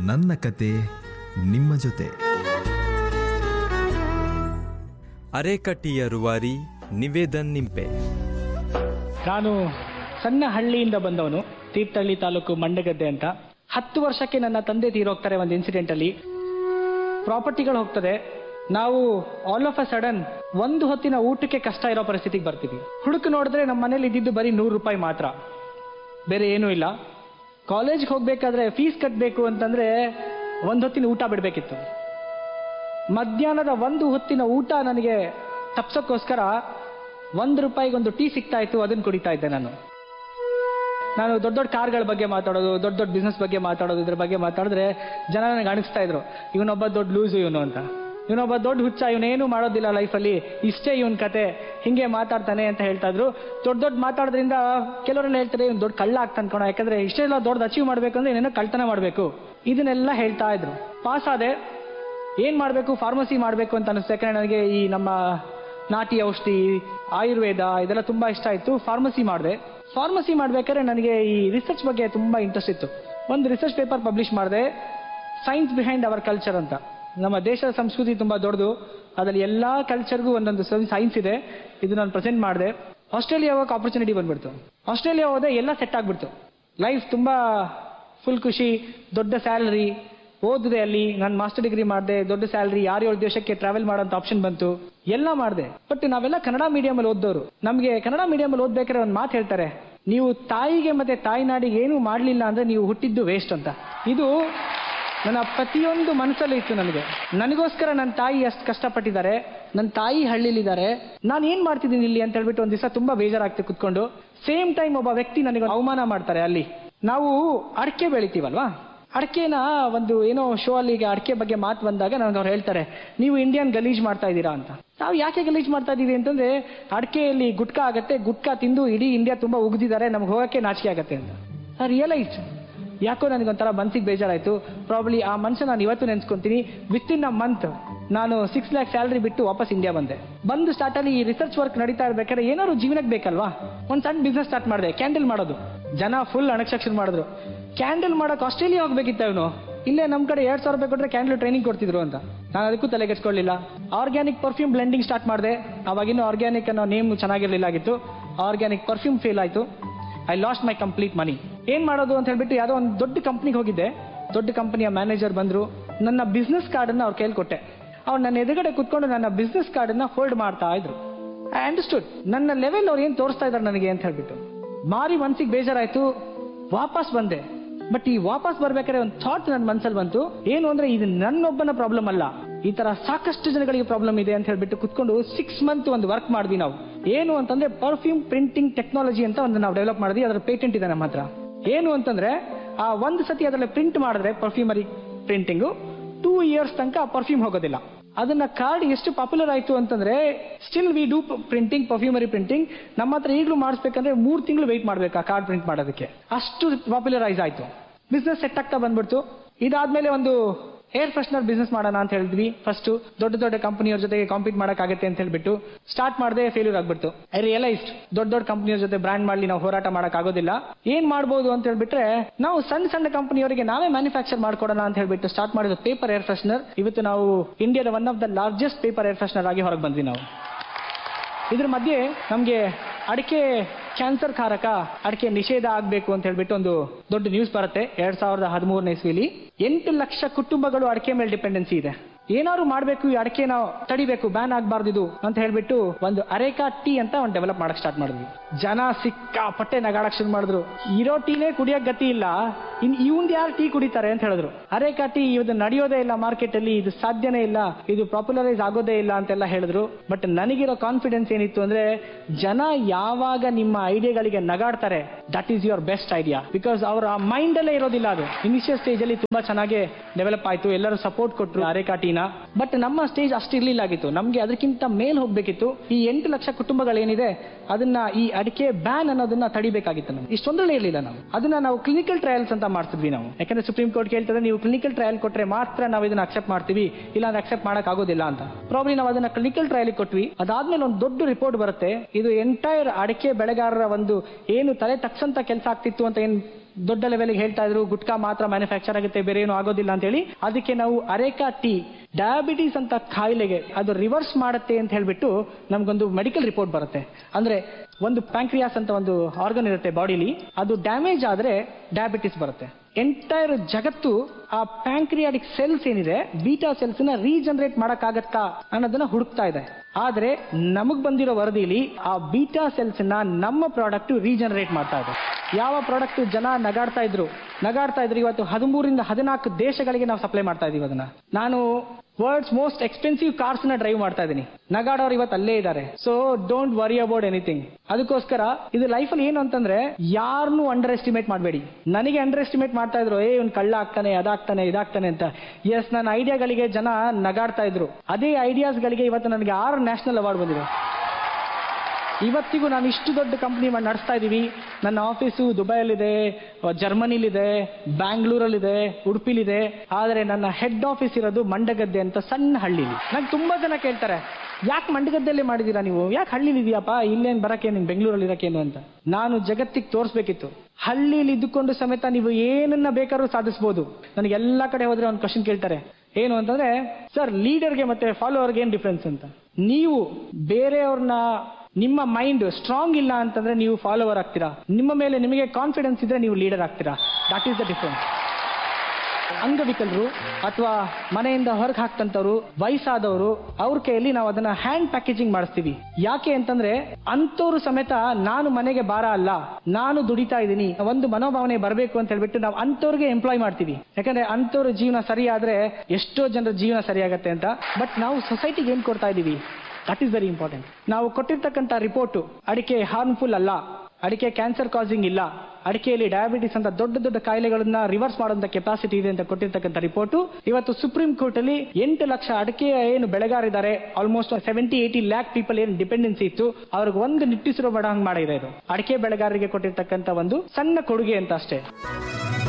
ನನ್ನ ಕತೆ ನಿಮ್ಮ ಜೊತೆ ಅರೆಕಟ್ಟಿಯ ರೂವಾರಿ ನಿವೇದನ್ ನಿಂಪೆ ನಾನು ಸಣ್ಣ ಹಳ್ಳಿಯಿಂದ ಬಂದವನು ತೀರ್ಥಹಳ್ಳಿ ತಾಲೂಕು ಮಂಡಗದ್ದೆ ಅಂತ ಹತ್ತು ವರ್ಷಕ್ಕೆ ನನ್ನ ತಂದೆ ತೀರೋಗ್ತಾರೆ ಒಂದು ಇನ್ಸಿಡೆಂಟ್ ಅಲ್ಲಿ ಪ್ರಾಪರ್ಟಿಗಳು ಹೋಗ್ತದೆ ನಾವು ಆಲ್ ಆಫ್ ಅ ಸಡನ್ ಒಂದು ಹೊತ್ತಿನ ಊಟಕ್ಕೆ ಕಷ್ಟ ಇರೋ ಪರಿಸ್ಥಿತಿಗೆ ಬರ್ತೀವಿ ಹುಡುಕು ನೋಡಿದ್ರೆ ನಮ್ಮ ಮನೇಲಿ ಇದ್ದಿದ್ದು ಬರೀ ನೂರು ರೂಪಾಯಿ ಮಾತ್ರ ಬೇರೆ ಏನೂ ಇಲ್ಲ ಕಾಲೇಜ್ಗೆ ಹೋಗ್ಬೇಕಾದ್ರೆ ಫೀಸ್ ಕಟ್ಟಬೇಕು ಅಂತಂದ್ರೆ ಒಂದು ಹೊತ್ತಿನ ಊಟ ಬಿಡಬೇಕಿತ್ತು ಮಧ್ಯಾಹ್ನದ ಒಂದು ಹೊತ್ತಿನ ಊಟ ನನಗೆ ತಪ್ಸೋಕ್ಕೋಸ್ಕರ ಒಂದು ರೂಪಾಯಿಗೆ ಒಂದು ಟೀ ಸಿಗ್ತಾ ಇತ್ತು ಅದನ್ನು ಕುಡಿತಾ ಇದ್ದೆ ನಾನು ನಾನು ದೊಡ್ಡ ದೊಡ್ಡ ಕಾರ್ಗಳ ಬಗ್ಗೆ ಮಾತಾಡೋದು ದೊಡ್ಡ ದೊಡ್ಡ ಬಿಸ್ನೆಸ್ ಬಗ್ಗೆ ಮಾತಾಡೋದು ಇದ್ರ ಬಗ್ಗೆ ಮಾತಾಡಿದ್ರೆ ಜನ ನನಗೆ ಅಣಿಸ್ತಾ ಇದ್ರು ಇವನೊಬ್ಬ ದೊಡ್ಡ ಲೂಸು ಇವನು ಅಂತ ಇವನೊಬ್ಬ ದೊಡ್ಡ ಹುಚ್ಚ ಇವನೇನು ಮಾಡೋದಿಲ್ಲ ಲೈಫಲ್ಲಿ ಇಷ್ಟೇ ಇವನ್ ಕತೆ ಹಿಂಗೆ ಮಾತಾಡ್ತಾನೆ ಅಂತ ಹೇಳ್ತಾ ಇದ್ರು ದೊಡ್ಡ ದೊಡ್ಡ ಮಾತಾಡೋದ್ರಿಂದ ಕೆಲವರೆಲ್ಲ ಹೇಳ್ತಾರೆ ಇವ್ನು ದೊಡ್ಡ ಕಳ್ಳ ಆಗ್ತಾನೆ ಕಣೋ ಯಾಕಂದ್ರೆ ಇಷ್ಟೆಲ್ಲ ದೊಡ್ಡದು ಅಚೀವ್ ಮಾಡ್ಬೇಕಂದ್ರೆ ಏನೇನೋ ಕಳ್ತನ ಮಾಡಬೇಕು ಇದನ್ನೆಲ್ಲ ಹೇಳ್ತಾ ಇದ್ರು ಪಾಸ್ ಆದೆ ಏನ್ ಮಾಡಬೇಕು ಫಾರ್ಮಸಿ ಮಾಡಬೇಕು ಅಂತ ಅನಿಸ್ತು ಯಾಕಂದ್ರೆ ನನಗೆ ಈ ನಮ್ಮ ನಾಟಿ ಔಷಧಿ ಆಯುರ್ವೇದ ಇದೆಲ್ಲ ತುಂಬಾ ಇಷ್ಟ ಆಯ್ತು ಫಾರ್ಮಸಿ ಮಾಡಿದೆ ಫಾರ್ಮಸಿ ಮಾಡ್ಬೇಕಾದ್ರೆ ನನಗೆ ಈ ರಿಸರ್ಚ್ ಬಗ್ಗೆ ತುಂಬಾ ಇಂಟ್ರೆಸ್ಟ್ ಇತ್ತು ಒಂದು ರಿಸರ್ಚ್ ಪೇಪರ್ ಪಬ್ಲಿಷ್ ಮಾಡಿದೆ ಸೈನ್ಸ್ ಬಿಹೈಂಡ್ ಅವರ್ ಕಲ್ಚರ್ ಅಂತ ನಮ್ಮ ದೇಶದ ಸಂಸ್ಕೃತಿ ತುಂಬಾ ದೊಡ್ಡದು ಅದರಲ್ಲಿ ಎಲ್ಲಾ ಕಲ್ಚರ್ಗೂ ಒಂದೊಂದು ಸೈನ್ಸ್ ಇದೆ ಇದು ನಾನು ಪ್ರೆಸೆಂಟ್ ಮಾಡಿದೆ ಆಸ್ಟ್ರೇಲಿಯಾ ಹೋಗಕ್ಕೆ ಆಪರ್ಚುನಿಟಿ ಬಂದ್ಬಿಡ್ತು ಆಸ್ಟ್ರೇಲಿಯಾ ಹೋದೆ ಎಲ್ಲ ಸೆಟ್ ಆಗ್ಬಿಡ್ತು ಲೈಫ್ ತುಂಬಾ ಫುಲ್ ಖುಷಿ ದೊಡ್ಡ ಸ್ಯಾಲರಿ ಓದಿದೆ ಅಲ್ಲಿ ನಾನು ಮಾಸ್ಟರ್ ಡಿಗ್ರಿ ಮಾಡಿದೆ ದೊಡ್ಡ ಸ್ಯಾಲರಿ ಯಾರು ಏಳು ದೇಶಕ್ಕೆ ಟ್ರಾವೆಲ್ ಮಾಡೋಂಥ ಆಪ್ಷನ್ ಬಂತು ಎಲ್ಲ ಮಾಡಿದೆ ಬಟ್ ನಾವೆಲ್ಲ ಕನ್ನಡ ಮೀಡಿಯಂ ಅಲ್ಲಿ ಓದೋರು ನಮಗೆ ಕನ್ನಡ ಮೀಡಿಯಂ ಅಲ್ಲಿ ಓದ್ಬೇಕಾದ್ರೆ ಒಂದು ಮಾತು ಹೇಳ್ತಾರೆ ನೀವು ತಾಯಿಗೆ ಮತ್ತೆ ತಾಯಿನಾಡಿಗೆ ಏನೂ ಮಾಡಲಿಲ್ಲ ಅಂದ್ರೆ ನೀವು ಹುಟ್ಟಿದ್ದು ವೇಸ್ಟ್ ಅಂತ ಇದು ನನ್ನ ಪ್ರತಿಯೊಂದು ಮನಸ್ಸಲ್ಲೂ ಇತ್ತು ನನಗೆ ನನಗೋಸ್ಕರ ನನ್ನ ತಾಯಿ ಅಷ್ಟು ಕಷ್ಟಪಟ್ಟಿದ್ದಾರೆ ನನ್ನ ತಾಯಿ ಹಳ್ಳಿಲಿದ್ದಾರೆ ನಾನು ಏನ್ ಮಾಡ್ತಿದ್ದೀನಿ ಇಲ್ಲಿ ಅಂತ ಹೇಳ್ಬಿಟ್ಟು ಒಂದ್ ದಿವಸ ತುಂಬಾ ಬೇಜಾರಾಗ್ತಿ ಕುತ್ಕೊಂಡು ಸೇಮ್ ಟೈಮ್ ಒಬ್ಬ ವ್ಯಕ್ತಿ ನನಗೆ ಅವಮಾನ ಮಾಡ್ತಾರೆ ಅಲ್ಲಿ ನಾವು ಅಡಿಕೆ ಬೆಳಿತೀವಲ್ವಾ ಅಡಿಕೆನ ಒಂದು ಏನೋ ಶೋ ಅಲ್ಲಿ ಈಗ ಅಡಿಕೆ ಬಗ್ಗೆ ಮಾತು ಬಂದಾಗ ನನಗೆ ಅವ್ರು ಹೇಳ್ತಾರೆ ನೀವು ಇಂಡಿಯನ್ ಗಲೀಜ್ ಮಾಡ್ತಾ ಇದ್ದೀರಾ ಅಂತ ನಾವು ಯಾಕೆ ಗಲೀಜ್ ಮಾಡ್ತಾ ಇದೀವಿ ಅಂತಂದ್ರೆ ಅಡಿಕೆಯಲ್ಲಿ ಗುಟ್ಕಾ ಆಗತ್ತೆ ಗುಟ್ಕಾ ತಿಂದು ಇಡೀ ಇಂಡಿಯಾ ತುಂಬಾ ಉಗ್ದಿದ್ದಾರೆ ನಮ್ಗೆ ಹೋಗಕ್ಕೆ ನಾಚಿಕೆ ಆಗತ್ತೆ ಅಂತ ರಿಯಲೈಸ್ ಯಾಕೋ ನನಗೊಂಥರ ಮನ್ಸಿಗೆ ಬೇಜಾರಾಯ್ತು ಪ್ರಾಬ್ಲಿ ಆ ಮನುಷ್ಯ ನಾನು ಇವತ್ತು ನೆನ್ಸ್ಕೊಂತೀನಿ ವಿತ್ ಇನ್ ಅ ಮಂತ್ ನಾನು ಸಿಕ್ಸ್ ಲ್ಯಾಕ್ ಸ್ಯಾಲರಿ ಬಿಟ್ಟು ವಾಪಸ್ ಇಂಡಿಯಾ ಬಂದೆ ಬಂದು ಸ್ಟಾರ್ಟ್ ಅಲ್ಲಿ ಈ ರಿಸರ್ಚ್ ವರ್ಕ್ ನಡೀತಾ ಇರ್ಬೇಕಾದ್ರೆ ಏನಾದ್ರು ಜೀವನಕ್ಕೆ ಬೇಕಲ್ವಾ ಒಂದ್ ಸಣ್ಣ ಬಿಸ್ನೆಸ್ ಸ್ಟಾರ್ಟ್ ಮಾಡಿದೆ ಕ್ಯಾಂಡಲ್ ಮಾಡೋದು ಜನ ಫುಲ್ ಅಣಕ್ಷಕ್ಷನ್ ಮಾಡಿದ್ರು ಕ್ಯಾಂಡಲ್ ಮಾಡಕ್ ಆಸ್ಟ್ರೇಲಿಯಾ ಹೋಗ್ಬೇಕಿತ್ತ ಇವನು ಇಲ್ಲೇ ನಮ್ ಕಡೆ ಎರಡ್ ಸಾವಿರ ರೂಪಾಯಿ ಕೊಟ್ರೆ ಕ್ಯಾಂಡಲ್ ಟ್ರೈನಿಂಗ್ ಕೊಡ್ತಿದ್ರು ಅಂತ ನಾನು ಅದಕ್ಕೂ ತಲೆ ಕೆಡ್ಸ್ಕೊಳ್ಳಿಲ್ಲ ಆರ್ಗ್ಯಾನಿಕ್ ಪರ್ಫ್ಯೂಮ್ ಬ್ಲೆಂಡಿಂಗ್ ಸ್ಟಾರ್ಟ್ ಮಾಡಿದೆ ಅವಾಗಿನ್ನೂ ಆರ್ಗ್ಯಾನಿಕ್ ಅನ್ನೋ ನೇಮ್ ಚೆನ್ನಾಗಿರ್ಲಿಲ್ಲ ಆಗಿತ್ತು ಆರ್ಗ್ಯಾನಿಕ್ ಪರ್ಫ್ಯೂಮ್ ಫೇಲ್ ಆಯ್ತು I lost my complete money ಏನ್ ಮಾಡೋದು ಅಂತ ಹೇಳ್ಬಿಟ್ಟು ಯಾವುದೋ ಒಂದು ದೊಡ್ಡ ಕಂಪ್ನಿಗೆ ಹೋಗಿದ್ದೆ ದೊಡ್ಡ ಕಂಪನಿಯ ಮ್ಯಾನೇಜರ್ ಬಂದ್ರು ನನ್ನ ಬಿಸ್ನೆಸ್ ಕಾರ್ಡ್ ಅನ್ನ ಅವ್ರ ಕೈಲಿ ಕೊಟ್ಟೆ ಅವ್ರು ನನ್ನ ಎದುರುಗಡೆ ಕುತ್ಕೊಂಡು ನನ್ನ ಬಿಸ್ನೆಸ್ ಕಾರ್ಡ್ ಅನ್ನ ಹೋಲ್ಡ್ ಮಾಡ್ತಾ ಇದ್ರು ಐ ಅಂಡರ್ಸ್ಟುಡ್ ನನ್ನ ಲೆವೆಲ್ ಅವ್ರು ಏನ್ ತೋರಿಸ್ತಾ ಇದ್ದಾರೆ ನನಗೆ ಅಂತ ಹೇಳ್ಬಿಟ್ಟು ಮಾರಿ ಮನ್ಸಿಗೆ ಬೇಜಾರಾಯ್ತು ವಾಪಸ್ ಬಂದೆ ಬಟ್ ಈ ವಾಪಸ್ ಬರ್ಬೇಕಾದ್ರೆ ಒಂದು ಥಾಟ್ ನನ್ನ ಮನ್ಸಲ್ಲಿ ಬಂತು ಏನು ಅಂದ್ರೆ ಇದು ನನ್ನೊಬ್ಬನ ಪ್ರಾಬ್ಲಮ್ ಅಲ್ಲ ಈ ತರ ಸಾಕಷ್ಟು ಜನಗಳಿಗೆ ಪ್ರಾಬ್ಲಮ್ ಇದೆ ಅಂತ ಹೇಳ್ಬಿಟ್ಟು ಕುತ್ಕೊಂಡು ಸಿಕ್ಸ್ ಮಂತ್ ಒಂದು ವರ್ಕ್ ಮಾಡಿದ್ವಿ ನಾವು ಏನು ಅಂತಂದ್ರೆ ಪರ್ಫ್ಯೂಮ್ ಪ್ರಿಂಟಿಂಗ್ ಟೆಕ್ನಾಲಜಿ ಅಂತ ಒಂದು ನಾವು ಡೆವಲಪ್ ಮಾಡಿದ್ವಿ ಅದರ ಪೇಟೆಂಟ್ ಇದೆ ನಮ್ಮ ಹತ್ರ ಏನು ಅಂತಂದ್ರೆ ಆ ಒಂದು ಸತಿ ಅದರಲ್ಲಿ ಪ್ರಿಂಟ್ ಮಾಡಿದ್ರೆ ಪರ್ಫ್ಯೂಮರಿ ಪ್ರಿಂಟಿಂಗು ಟೂ ಇಯರ್ಸ್ ತನಕ ಆ ಪರ್ಫ್ಯೂಮ್ ಹೋಗೋದಿಲ್ಲ ಅದನ್ನ ಕಾರ್ಡ್ ಎಷ್ಟು ಪಾಪ್ಯುಲರ್ ಆಯ್ತು ಅಂತಂದ್ರೆ still we do printing perfumery printing ನಮ್ಮ ಹತ್ರ ಈಗಲೂ ಮಾಡಿಸ್ಬೇಕಂದ್ರೆ ಮೂರ್ ತಿಂಗಳು ವೆಯ್ಟ್ ಮಾಡ್ಬೇಕು ಆ ಕಾರ್ಡ್ ಪ್ರಿಂಟ್ ಮಾಡೋದಕ್ಕೆ ಅಷ್ಟು ಪಾಪ್ಯುಲರೈಸ್ ಆಯ್ತು ಬಿಸ್ನೆಸ್ ಸೆಟ್ ಆಗ್ತಾ ಬಂದ್ಬಿಡ್ತು ಇದಾದ್ಮೇಲೆ ಒಂದು ಏರ್ ಫ್ರೆಶ್ನರ್ ಬಿಸ್ನೆಸ್ ಮಾಡೋಣ ಅಂತ ಹೇಳಿದ್ವಿ ಫಸ್ಟ್ ದೊಡ್ಡ ದೊಡ್ಡ ಕಂಪನಿಯವ್ರ ಜೊತೆಗೆ ಕಾಂಪೀಟ್ ಮಾಡಕ್ಕಾಗತ್ತೆ ಅಂತ ಹೇಳ್ಬಿಟ್ಟು ಸ್ಟಾರ್ಟ್ ಮಾಡದೆ ಫೇಲ್ಯೂರ್ ಆಗ್ಬಿಡ್ತು ಐ ರಿಯಲೈಸ್ಡ್ ದೊಡ್ಡ ದೊಡ್ಡ ಕಂಪನಿಯವ್ರ ಜೊತೆ ಬ್ರಾಂಡ್ ಮಾಡ್ಲಿ ನಾವು ಹೋರಾಟ ಮಾಡಕ್ ಆಗೋದಿಲ್ಲ ಏನ್ ಮಾಡ್ಬೋದು ಅಂತ ಹೇಳ್ಬಿಟ್ರೆ ನಾವು ಸಣ್ಣ ಸಣ್ಣ ಕಂಪನಿಯವರಿಗೆ ನಾವೇ ಮ್ಯಾನುಫ್ಯಾಕ್ಚರ್ ಮಾಡ್ಕೊಡೋಣ ಅಂತ ಹೇಳ್ಬಿಟ್ಟು ಸ್ಟಾರ್ಟ್ ಮಾಡಿದ ಪೇಪರ್ ಏರ್ ಫ್ರೆಶ್ನರ್ ಇವತ್ತು ನಾವು ಇಂಡಿಯಾದ one of the largest paper air freshener ಆಗಿ ಹೊರಗೆ ಬಂದ್ವಿ ನಾವು ಇದ್ರ ಮಧ್ಯೆ ನಮ್ಗೆ ಅಡಿಕೆ ಕ್ಯಾನ್ಸರ್ ಕಾರಕ ಅಡಿಕೆ ನಿಷೇಧ ಆಗ್ಬೇಕು ಅಂತ ಹೇಳ್ಬಿಟ್ಟು ಒಂದು ದೊಡ್ಡ ನ್ಯೂಸ್ ಬರುತ್ತೆ ಎರಡ್ ಸಾವಿರದ ಹದಿಮೂರನೇ ಇಸ್ವಿಲಿ ಎಂಟು ಲಕ್ಷ ಕುಟುಂಬಗಳು ಅಡಿಕೆ ಮೇಲೆ ಡಿಪೆಂಡೆನ್ಸಿ ಇದೆ ಏನಾದ್ರು ಮಾಡ್ಬೇಕು ಈ ಅಡಿಕೆ ನಾವು ತಡಿಬೇಕು ಬ್ಯಾನ್ ಆಗ್ಬಾರ್ದು ಇದು ಅಂತ ಹೇಳ್ಬಿಟ್ಟು ಒಂದು ಅರೇಕಾ ಟೀ ಅಂತ ಒಂದು ಡೆವಲಪ್ ಮಾಡಕ್ ಸ್ಟಾರ್ಟ್ ಮಾಡಿದ್ವಿ ಜನ ಸಿಕ್ಕಾಪಟ್ಟೆ ನಗಾಡಕ್ ಶುರು ಮಾಡಿದ್ರು ಇರೋ ಟೀನೇ ಕುಡಿಯಕ್ ಗತಿ ಇಲ್ಲ ಇನ್ ಇವಂದ್ ಯಾರು ಟೀ ಕುಡಿತಾರೆ ಅಂತ ಹೇಳಿದ್ರು ಅರೇಕಾ ಟೀ ಇದು ನಡೆಯೋದೇ ಇಲ್ಲ ಮಾರ್ಕೆಟ್ ಅಲ್ಲಿ ಇದು ಸಾಧ್ಯನೇ ಇಲ್ಲ ಇದು ಪಾಪ್ಯುಲರೈಸ್ ಆಗೋದೇ ಇಲ್ಲ ಅಂತೆಲ್ಲ ಹೇಳಿದ್ರು ಬಟ್ ನನಗಿರೋ ಕಾನ್ಫಿಡೆನ್ಸ್ ಏನಿತ್ತು ಅಂದ್ರೆ ಜನ ಯಾವಾಗ ನಿಮ್ಮ ಐಡಿಯಾಗಳಿಗೆ ನಗಾಡ್ತಾರೆ that is your best idea because ಅವರ ಮೈಂಡ್ ಅಲ್ಲೇ ಇರೋದಿಲ್ಲ ಅದು ಇನಿಷಿಯಲ್ ಸ್ಟೇಜ್ ಅಲ್ಲಿ ತುಂಬಾ ಚೆನ್ನಾಗಿ ಡೆವಲಪ್ ಆಯ್ತು ಎಲ್ಲರೂ ಸಪೋರ್ಟ್ ಕೊಟ್ರು ಅರೇಕಾ ಟೀನ ಬಟ್ ನಮ್ಮ ಸ್ಟೇಜ್ ಅಷ್ಟು ಇರ್ಲಿಲ್ಲ ಆಗಿತ್ತು ನಮ್ಗೆ ಅದಕ್ಕಿಂತ ಮೇಲ್ ಹೋಗ್ಬೇಕಿತ್ತು ಈ ಎಂಟು ಲಕ್ಷ ಕುಟುಂಬಗಳೇನಿದೆ ಅದನ್ನ ಈ ಅಡಿಕೆ ಬ್ಯಾನ್ ಅನ್ನೋದನ್ನ ತಡಿಬೇಕಾಗಿತ್ತು ನಾವು ಇಷ್ಟೊಂದರಲ್ಲೇ ಇರಲಿಲ್ಲ ನಾವು ಅದನ್ನ ನಾವು ಕ್ಲಿನಿಕಲ್ ಟ್ರಯಲ್ಸ್ ಅಂತ ಮಾಡ್ತಿದ್ವಿ ನಾವು ಯಾಕಂದ್ರೆ ಸುಪ್ರೀಂ ಕೋರ್ಟ್ ಕೇಳ್ತದೆ ನೀವು ಕ್ಲಿನಿಕಲ್ ಟ್ರಯಲ್ ಕೊಟ್ರೆ ಮಾತ್ರ ನಾವು ಇದನ್ನ ಅಕ್ಸೆಪ್ಟ್ ಮಾಡ್ತೀವಿ ಇಲ್ಲ ಅಂದ್ರೆ ಅಕ್ಸೆಪ್ಟ್ ಮಾಡಕ್ ಆಗೋದಿಲ್ಲ ಅಂತ ಪ್ರಾಬ್ಲಿ ನಾವು ಅದನ್ನ ಕ್ಲಿನಿಕಲ್ ಟ್ರಯಲ್ ಕೊಟ್ವಿ ಅದಾದ್ಮೇಲೆ ಒಂದು ದೊಡ್ಡ ರಿಪೋರ್ಟ್ ಬರುತ್ತೆ ಇದು ಎಂಟೈರ್ ಅಡಿಕೆ ಬೆಳೆಗಾರರ ಒಂದು ಏನು ತಲೆ ತಗ್ಸಂತ ಕೆಲಸ ಆಗ್ತಿತ್ತು ಅಂತ ಏನ್ ದೊಡ್ಡ ಲೆವೆಲ್ಗೆ ಹೇಳ್ತಾ ಇದ್ರು ಗುಟ್ಕಾ ಮಾತ್ರ ಮ್ಯಾನುಫ್ಯಾಕ್ಚರ್ ಆಗುತ್ತೆ ಬೇರೆ ಏನು ಆಗೋದಿಲ್ಲ ಅಂತ ಹೇಳಿ ಅದಕ್ಕೆ ನಾವು ಅರೇಕಾ ಟೀ ಡಯಾಬಿಟೀಸ್ ಅಂತ ಕಾಯಿಲೆಗೆ ಅದು ರಿವರ್ಸ್ ಮಾಡುತ್ತೆ ಅಂತ ಹೇಳ್ಬಿಟ್ಟು ನಮ್ಗೊಂದು ಮೆಡಿಕಲ್ ರಿಪೋರ್ಟ್ ಬರುತ್ತೆ ಅಂದ್ರೆ ಒಂದು ಪ್ಯಾಂಕ್ರಿಯಾಸ್ ಅಂತ ಒಂದು ಆರ್ಗನ್ ಇರುತ್ತೆ ಬಾಡಿಲಿ ಅದು ಡ್ಯಾಮೇಜ್ ಆದ್ರೆ ಡಯಾಬಿಟಿಸ್ ಬರುತ್ತೆ ಎಂಟೈರ್ ಜಗತ್ತು ಆ ಪ್ಯಾಂಕ್ರಿಯಾಟಿಕ್ ಸೆಲ್ಸ್ ಏನಿದೆ ಬೀಟಾ ಸೆಲ್ಸ್ ನ ರೀಜನರೇಟ್ ಮಾಡಕ್ಕಾಗತ್ತಾ ಅನ್ನೋದನ್ನ ಹುಡುಕ್ತಾ ಇದೆ ಆದ್ರೆ ನಮಗ್ ಬಂದಿರೋ ವರದಿಲಿ ಆ ಬೀಟಾ ಸೆಲ್ಸ್ ನ ನಮ್ಮ ಪ್ರಾಡಕ್ಟ್ ರೀಜನರೇಟ್ ಮಾಡ್ತಾ ಇದೆ ಯಾವ ಪ್ರಾಡಕ್ಟ್ ಜನ ನಗಾಡ್ತಾ ಇದ್ರು ನಗಾಡ್ತಾ ಇದ್ರು ಇವತ್ತು ಹದಿಮೂರಿಂದ ಹದಿನಾಲ್ಕು ದೇಶಗಳಿಗೆ ನಾವು ಸಪ್ಲೈ ಮಾಡ್ತಾ ಇದೀವಿ ಅದನ್ನ ನಾನು ವರ್ಲ್ಡ್ಸ್ ಮೋಸ್ಟ್ ಎಕ್ಸ್ಪೆನ್ಸಿವ್ ಕಾರ್ಸ್ ನ ಡ್ರೈವ್ ಮಾಡ್ತಾ ಇದ್ದೀನಿ ನಗಾಡೋರು ಇವತ್ತು ಅಲ್ಲೇ ಇದ್ದಾರೆ so don't worry about anything ಅದಕ್ಕೋಸ್ಕರ ಇದು ಲೈಫಲ್ಲಿ ಏನು ಅಂತಂದ್ರೆ ಯಾರನ್ನೂ ಅಂಡರ್ ಎಸ್ಟಿಮೇಟ್ ಮಾಡಬೇಡಿ ನನಗೆ ಅಂಡರ್ ಎಸ್ಟಿಮೇಟ್ ಮಾಡ್ತಾ ಇದ್ರು ಏ ಇವ್ನು ಕಳ್ಳ ಆಗ್ತಾನೆ ಅದಾಗ್ತಾನೆ ಇದಾಗ್ತಾನೆ ಅಂತ ಎಸ್ ನನ್ನ ಐಡಿಯಾಗಳಿಗೆ ಜನ ನಗಾಡ್ತಾ ಇದ್ರು ಅದೇ ಐಡಿಯಾಸ್ಗಳಿಗೆ ಇವತ್ತು ನನಗೆ ಆರು ನ್ಯಾಷನಲ್ ಅವಾರ್ಡ್ ಬಂದಿದೆ ಇವತ್ತಿಗೂ ನಾನು ಇಷ್ಟು ದೊಡ್ಡ ಕಂಪ್ನಿ ನಡೆಸ್ತಾ ಇದ್ದೀವಿ ನನ್ನ ಆಫೀಸು ದುಬೈಯಲ್ಲಿದೆ ಜರ್ಮನಿಲಿದೆ ಬ್ಯಾಂಗ್ಳೂರಲ್ಲಿದೆ ಉಡುಪಿಲಿದೆ ಆದರೆ ನನ್ನ ಹೆಡ್ ಆಫೀಸ್ ಇರೋದು ಮಂಡಗದ್ದೆ ಅಂತ ಸಣ್ಣ ಹಳ್ಳಿಲಿ ನಂಗೆ ತುಂಬಾ ಜನ ಕೇಳ್ತಾರೆ ಯಾಕೆ ಮಂಡಗದ್ದೆಲ್ಲೇ ಮಾಡಿದೀರಾ ನೀವು ಯಾಕೆ ಹಳ್ಳಿಲಿ ಇದೆಯಪ್ಪ ಇಲ್ಲೇನು ಬರಕ್ಕೆ ನಿಮ್ ಬೆಂಗಳೂರಲ್ಲಿ ಇರಕ್ಕೇನು ಅಂತ ನಾನು ಜಗತ್ತಿಗೆ ತೋರಿಸ್ಬೇಕಿತ್ತು ಹಳ್ಳಿಲಿ ಇದ್ದುಕೊಂಡು ಸಮೇತ ನೀವು ಏನನ್ನ ಬೇಕಾದ್ರೂ ಸಾಧಿಸಬಹುದು ನನಗೆ ಎಲ್ಲಾ ಕಡೆ ಹೋದ್ರೆ ಒಂದು ಕ್ವಶನ್ ಕೇಳ್ತಾರೆ ಏನು ಅಂತಂದ್ರೆ ಸರ್ ಲೀಡರ್ಗೆ ಮತ್ತೆ ಫಾಲೋವರ್ಗೆ ಏನ್ ಡಿಫ್ರೆನ್ಸ್ ಅಂತ ನೀವು ಬೇರೆಯವ್ರನ್ನ ನಿಮ್ಮ ಮೈಂಡ್ ಸ್ಟ್ರಾಂಗ್ ಇಲ್ಲ ಅಂತಂದ್ರೆ ನೀವು ಫಾಲೋವರ್ ಆಗ್ತೀರಾ ನಿಮ್ಮ ಮೇಲೆ ನಿಮಗೆ ಕಾನ್ಫಿಡೆನ್ಸ್ ಇದ್ರೆ ನೀವು ಲೀಡರ್ ಆಗ್ತೀರಾ ದಟ್ ಈಸ್ ದ ಡಿಫರೆನ್ಸ್ ಅಂಗವಿಕಲರು ಅಥವಾ ಮನೆಯಿಂದ ಹೊರಗೆ ಹಾಕ್ತಂತವ್ರು ವಯಸ್ಸಾದವರು ಅವ್ರ ಕೈಯಲ್ಲಿ ನಾವು ಅದನ್ನ ಹ್ಯಾಂಡ್ ಪ್ಯಾಕೇಜಿಂಗ್ ಮಾಡಿಸ್ತೀವಿ ಯಾಕೆ ಅಂತಂದ್ರೆ ಅಂತವ್ರು ಸಮೇತ ನಾನು ಮನೆಗೆ ಭಾರ ಅಲ್ಲ ನಾನು ದುಡಿತಾ ಇದ್ದೀನಿ ಒಂದು ಮನೋಭಾವನೆ ಬರಬೇಕು ಅಂತ ಹೇಳ್ಬಿಟ್ಟು ನಾವು ಅಂತವ್ರಿಗೆ ಎಂಪ್ಲಾಯ್ ಮಾಡ್ತೀವಿ ಯಾಕಂದ್ರೆ ಅಂತವ್ರ ಜೀವನ ಸರಿಯಾದ್ರೆ ಎಷ್ಟೋ ಜನರ ಜೀವನ ಸರಿಯಾಗತ್ತೆ ಅಂತ ಬಟ್ ನಾವು ಸೊಸೈಟಿಗೆ ಏನ್ ಕೊಡ್ತಾ ಇದೀವಿ ದಟ್ ಈಸ್ ವೆರಿ ಇಂಪಾರ್ಟೆಂಟ್ ನಾವು ಕೊಟ್ಟಿರ್ತಕ್ಕಂಥ ರಿಪೋರ್ಟ್ ಅಡಿಕೆ ಹಾರ್ಮ್ಫುಲ್ ಅಲ್ಲ ಅಡಿಕೆ ಕ್ಯಾನ್ಸರ್ ಕಾಸಿಂಗ್ ಇಲ್ಲ ಅಡಿಕೆಯಲ್ಲಿ ಡಯಾಬಿಟಿಸ್ ಅಂತ ದೊಡ್ಡ ದೊಡ್ಡ ಕಾಯಿಲೆಗಳನ್ನ ರಿವರ್ಸ್ ಮಾಡುವಂತ ಕೆಪಾಸಿಟಿ ಇದೆ ಅಂತ ಕೊಟ್ಟಿರ್ತಕ್ಕಂಥ ರಿಪೋರ್ಟ್ ಇವತ್ತು ಸುಪ್ರೀಂ ಕೋರ್ಟ್ ಅಲ್ಲಿ ಎಂಟು ಲಕ್ಷ ಅಡಿಕೆ ಏನು ಬೆಳೆಗಾರಿದ್ದಾರೆ almost seventy eight lakh people ಏನು ಡಿಪೆಂಡೆನ್ಸಿ ಇತ್ತು ಅವ್ರಿಗೆ ಒಂದು ನಿಟ್ಟಿಸಿರೋ ಬೇಡ ಹಂಗ್ ಮಾಡಿದೆ ಇದು ಅಡಿಕೆ ಬೆಳೆಗಾರರಿಗೆ ಕೊಟ್ಟಿರ್ತಕ್ಕಂಥ ಒಂದು ಸಣ್ಣ ಕೊಡುಗೆ ಅಂತ ಅಷ್ಟೇ